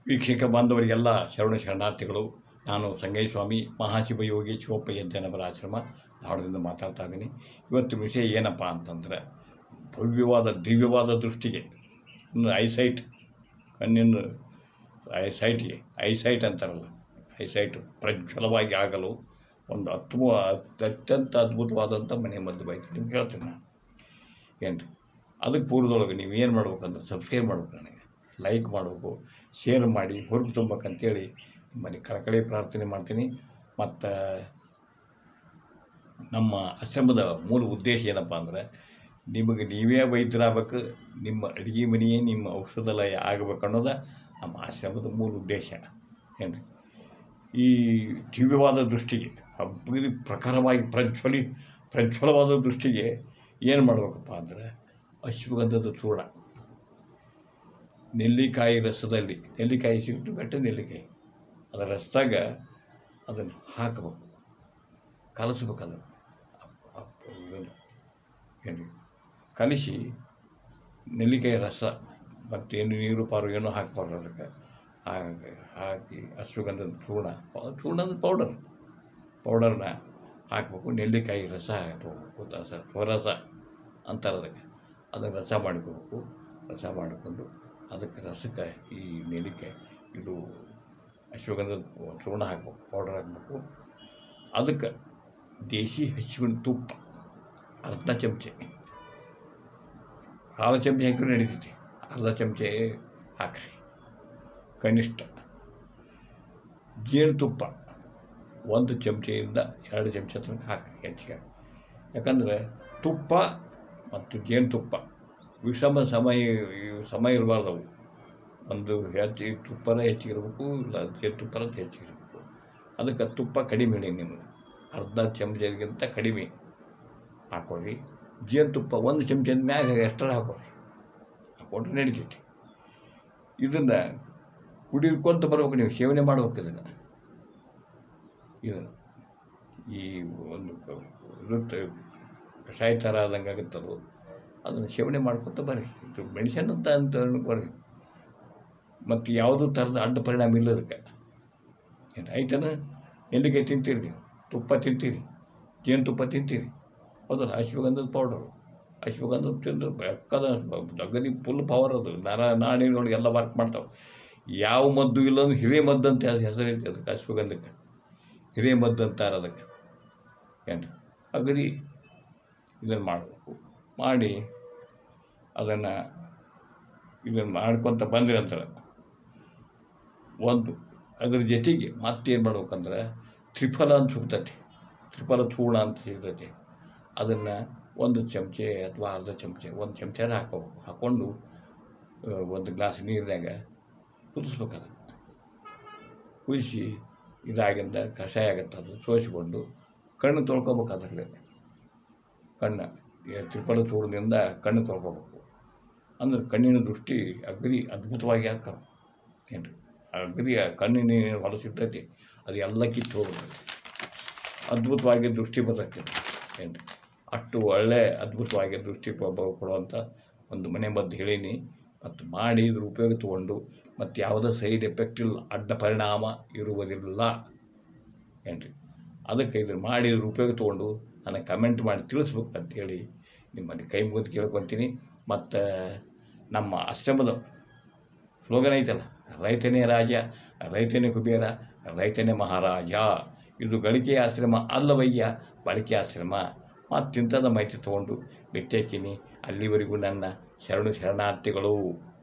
ವೀಕ್ಷಕ ಬಾಂಧವರಿಗೆಲ್ಲ ಶರಣ ಶರಣಾರ್ಥಿಗಳು ನಾನು ಸಂಗಯ್ಯಸ್ವಾಮಿ ಮಹಾಶಿವಯೋಗಿ ಶಿವಪ್ಪ ಯಜ್ಜನವರ ಆಶ್ರಮ ಧಾರವಾಡದಿಂದ ಮಾತಾಡ್ತಾ ಇದ್ದೀನಿ ಇವತ್ತಿನ ವಿಷಯ ಏನಪ್ಪ ಅಂತಂದರೆ ಭವ್ಯವಾದ ದಿವ್ಯವಾದ ದೃಷ್ಟಿಗೆ ಒಂದು ಐಸೈಟ್ ಕಣ್ಣಿನ ಐಸೈಟ್ಗೆ ಐಸೈಟ್ ಅಂತಾರಲ್ಲ ಐಸೈಟ್ ಪ್ರಜ್ವಲವಾಗಿ ಆಗಲು ಒಂದು ಅತ್ವ ಅತ್ಯಂತ ಅದ್ಭುತವಾದಂಥ ಮನೆ ಮದ್ದು ಬೈತಿ ನಿಮ್ಗೆ ಹೇಳ್ತೀನಿ ನಾನು ಏನು ರೀ ಅದಕ್ಕೆ ಪೂರ್ವದೊಳಗೆ ನೀವು ಏನು ಮಾಡ್ಬೇಕಂದ್ರೆ ಸಬ್ಸ್ಕ್ರೈಬ್ ಮಾಡ್ಬೇಕು ನನಗೆ ಲೈಕ್ ಮಾಡಬೇಕು ಶೇರ್ ಮಾಡಿ ಹುರುಪು ತುಂಬಬೇಕಂತೇಳಿ ನಿಮ್ಮಲ್ಲಿ ಕಳಕಳಿ ಪ್ರಾರ್ಥನೆ ಮಾಡ್ತೀನಿ ಮತ್ತು ನಮ್ಮ ಆಶ್ರಮದ ಮೂಲ ಉದ್ದೇಶ ಏನಪ್ಪ ಅಂದ್ರೆ ನಿಮಗೆ ನೀವೇ ವೈದ್ಯರಾಗಬೇಕು ನಿಮ್ಮ ಅಡುಗೆ ಮನೆಯೇ ನಿಮ್ಮ ಔಷಧಾಲಯ ಆಗಬೇಕು ಅನ್ನೋದು ನಮ್ಮ ಆಶ್ರಮದ ಮೂಲ ಉದ್ದೇಶ ಏನು ಈ ದಿವ್ಯವಾದ ದೃಷ್ಟಿಗೆ ಅಬ್ಬರಿ ಪ್ರಖರವಾಗಿ ಪ್ರಜ್ವಲಿ ಪ್ರಜ್ವಲವಾದ ದೃಷ್ಟಿಗೆ ಏನು ಮಾಡಬೇಕಪ್ಪ ಅಂದ್ರೆ ಅಶ್ವಗಂಧದ ಚೂರ್ಣ ನೆಲ್ಲಿಕಾಯಿ ರಸದಲ್ಲಿ ನೆಲ್ಲಿಕಾಯಿ ಸಿಗುತ್ತೆ ಬೆಟ್ಟ ನೆಲ್ಲಿಕಾಯಿ ಅದರ ರಸದಾಗ ಅದನ್ನು ಹಾಕಬೇಕು ಕಲಸ್ಬೇಕು ಅದನ್ನು ಅಪ್- ಅಪ್- ಇದನ್ನು ಏನು ಕಲಿಸಿ ನೆಲ್ಲಿಕಾಯಿ ರಸ ಮತ್ತೇನು ನೀರು ಪಾರು ಏನೂ ಹಾಕ್ಬಾರ್ದು ಅದಕ್ಕೆ ಹಾಕಿ ಹಾಕಿ ಅಶ್ವಗಂಧದ ಚೂರ್ಣ ಪೌ- ಚೂರ್ಣ ಅಂದ್ರೆ ಪೌಡರ್ ಪೌಡರ್ನ ಹಾಕಬೇಕು ನೆಲ್ಲಿಕಾಯಿ ರಸ ಹಾಕಬೇಕು ರಸ ಸ್ವರಸ ಅಂತಾರೆ ಅದಕ್ಕೆ ಅದನ್ನು ರಸ ಮಾಡ್ಕೋಬೇಕು ರಸ ಮಾಡಿಕೊಂಡು ಅದಕ್ಕೆ ರಸಕ್ಕೆ ಈ ನೆಲ್ಲಿಕಾಯಿ ಇದು ಅಶ್ವಗಂಧದ ಚೂರ್ಣ ಹಾಕ್ಬೇಕು ಪೌಡರ್ ಹಾಕಬೇಕು ಅದಕ್ಕೆ ದೇಶಿ ಹಚ್ಚಿನ ತುಪ್ಪ ಅರ್ಧ ಚಮಚೆ ಕಾಲು ಚಮಚೆ ಹಾಕಿದ್ರೆ ನಡೀತೈತಿ ಅರ್ಧ ಚಮಚೆ ಹಾಕ್ರಿ ಕನಿಷ್ಠ ಜೇನುತುಪ್ಪ ಒಂದು ಚಮಚೆಯಿಂದ ಎರಡು ಚಮಚ ತನಕ ಹಾಕ್ರಿ ಹೆಚ್ಚಿಗೆ ಯಾಕಂದರೆ ತುಪ್ಪ ಮತ್ತು ಜೇನುತುಪ್ಪ ವಿಷಮ ಸಮಯ ಸಮಯ ಇರಬಾರ್ದು ಅವು ಒಂದು ಹೆಚ್ಚು ತುಪ್ಪನ ಹೆಚ್ಚಿಗಿರ್ಬೇಕು ಇಲ್ಲ ಜೇನುತುಪ್ಪನ ಹೆಚ್ಚಿಗಿರ್ಬೇಕು ಅದಕ್ಕೆ ತುಪ್ಪ ಕಡಿಮೆ ಇಡಿ ನಿಮಗೆ ಅರ್ಧ ಚಮಚಗಿಂತ ಕಡಿಮೆ ಹಾಕ್ಕೊಡಿ ಜೇನುತುಪ್ಪ ಒಂದು ಚಮಚದ ಮ್ಯಾಗ ಎಷ್ಟರ ಹಾಕ್ಕೊಡಿ ಹಾಕ್ಕೊಂಡ್ರೆ ನಡೀತೈತಿ ಇದನ್ನು ಕುಡಿದ್ಕೊಂತ ಬರ್ಬೇಕು ನೀವು ಸೇವನೆ ಮಾಡ್ಬೇಕು ಇದನ್ನು ಇದನ್ನು ಈ ಒಂದು ಕ- ಇರುತ್ತೆ ಕಷಾಯ ಥರ ಆದಂಗೆ ಆಗುತ್ತದು ಅದನ್ನು ಸೇವನೆ ಮಾಡ್ಕೊತ ಬರ್ರಿ ಇದು ಮೆಡಿಸನ್ ಅಂತ ಅಂತ ಬರ್ರಿ ಮತ್ತು ಯಾವುದೂ ಥರದ ಅಡ್ಡ ಪರಿಣಾಮ ಇಲ್ಲ ಅದಕ್ಕೆ ಏನು ಆಯ್ತಾನ ನೆಲ್ಲಿಕಾಯಿ ತಿಂತೀರಿ ನೀವು ತುಪ್ಪ ತಿಂತೀರಿ ಜೇನುತುಪ್ಪ ತಿಂತೀರಿ ಹೌದಲ್ಲ ಅಶ್ವಗಂಧದ ಪೌಡರು ಅಶ್ವಗಂಧದ ತಿಂದ್ರೆ ಬೆಕ್ಕದ ಅಗದಿ ಫುಲ್ ಪವರ್ ಅದು ನರ ನಾಡಿನೊಳಗೆ ಎಲ್ಲ ವರ್ಕ್ ಮಾಡ್ತಾವೆ ಯಾವ ಮದ್ದು ಇಲ್ಲ ಅಂದ್ರೆ ಹಿರೇ ಮದ್ದು ಅಂತ ಅದು ಹೆಸರೈತಿ ಅದಕ್ಕೆ ಅಶ್ವಗಂಧಕ್ಕೆ ಹಿರೇ ಮದ್ದು ಅಂತಾರೆ ಅದಕ್ಕೆ ಏನು ಅಗದಿ ಇದನ್ನು ಮಾಡಬೇಕು ಮಾಡಿ ಅದನ್ನು ಇದನ್ನು ಮಾಡ್ಕೊತ ಬಂದ್ರಿ ಅಂತಾರೆ ಒಂದು ಅದ್ರ ಜೊತೆಗೆ ಮತ್ತೇನು ಮಾಡ್ಬೇಕಂದ್ರೆ ತ್ರಿಫಲ ಅಂತ ಸಿಗ್ತೈತಿ ತ್ರಿಫಲ ಚೂರ್ಣ ಅಂತ ಸಿಗ್ತೈತಿ ಅದನ್ನು ಒಂದು ಚಮಚೆ ಅಥವಾ ಅರ್ಧ ಚಮಚೆ ಒಂದು ಚಮಚನ ಹಾಕ್ಕೋಬೇಕು ಹಾಕ್ಕೊಂಡು ಆ, ಒಂದು ಗ್ಲಾಸ್ ನೀರಿನಾಗ ಕುದಿಸ್ಬೇಕು ಅದನ್ನು ಕುದಿಸಿ ಇದಾಗಿಂದ ಕಷಾಯ ಆಗತ್ತೆ ಅದು ಸೋಸಿಕೊಂಡು ಕಣ್ಣು ತೊಳ್ಕೊಬೇಕು ಅದರಲ್ಲಿ ಕಣ್ಣು ಈ ತ್ರಿಫಲ ಚೂರ್ಣದಿಂದ ಕಣ್ಣು ತೊಳ್ಕೊಬೇಕು ಅಂದ್ರೆ ಕಣ್ಣಿನ ದೃಷ್ಟಿ ಅಗ್ರಿ ಅದ್ಭುತವಾಗಿ ಹಾಕವು ಏನು ಅಗ್ರಿ ಆ ಕಣ್ಣಿನ ಹೊಲಸಿರ್ತೈತಿ ಅದು ಎಲ್ಲ ಕಿತ್ತು ಹೋಗ್ಬಿಡ್ತೈತಿ ಅದ್ಭುತವಾಗಿ ದೃಷ್ಟಿ ಬರ್ತೈತಿ ಏನು ಅಷ್ಟು ಒಳ್ಳೆ ಅದ್ಭುತವಾಗಿ ದೃಷ್ಟಿ ಪ- ಬ- ಕೊಡುವಂಥ ಒಂದು ಮನೆ ಮದ್ದು ಹೇಳೀನಿ ಮತ್ತು ಮಾಡಿ ಇದ್ರ ಉಪಯೋಗ ತಗೊಂಡು ಮತ್ತು ಯಾವುದೇ ಸೈಡ್ ಎಫೆಕ್ಟ್ ಇಲ್ಲ ಅಡ್ಡ ಪರಿಣಾಮ ಇರುವುದಿಲ್ಲ ಏನ್ರಿ ಅದಕ್ಕೆ ಇದನ್ನು ಮಾಡಿ ಇದ್ರ ಉಪಯೋಗ ತೊಗೊಂಡು ನನಗೆ ಕಮೆಂಟ್ ಮಾಡಿ ತಿಳಿಸ್ಬೇಕು ಅಂತೇಳಿ ನಿಮ್ಮಲ್ಲಿ ಕೈ ಮುಗಿದು ಕೇಳ್ಕೊತೀನಿ ಮತ್ತು ನಮ್ಮ ಆಶ್ರಮದ ಸ್ಲೋಗನ್ ಐತಲ್ಲ ರೈತನೇ ರಾಜ ರೈತನೇ ಕುಬೇರ ರೈತನೇ ಮಹಾರಾಜ ಇದು ಗಳಿಕೆಯ ಆಶ್ರಮ ಅಲ್ಲವಯ್ಯ ಬಳಕೆ ಆಶ್ರಮ ಮತ್ತಿಂಥದ್ದು ಮಾಹಿತಿ ತೊಗೊಂಡು ಭೇಟಿ ಹಾಕೀನಿ ಅಲ್ಲಿವರೆಗೂ ನನ್ನ ಶರಣು ಶರಣಾರ್ಥಿಗಳು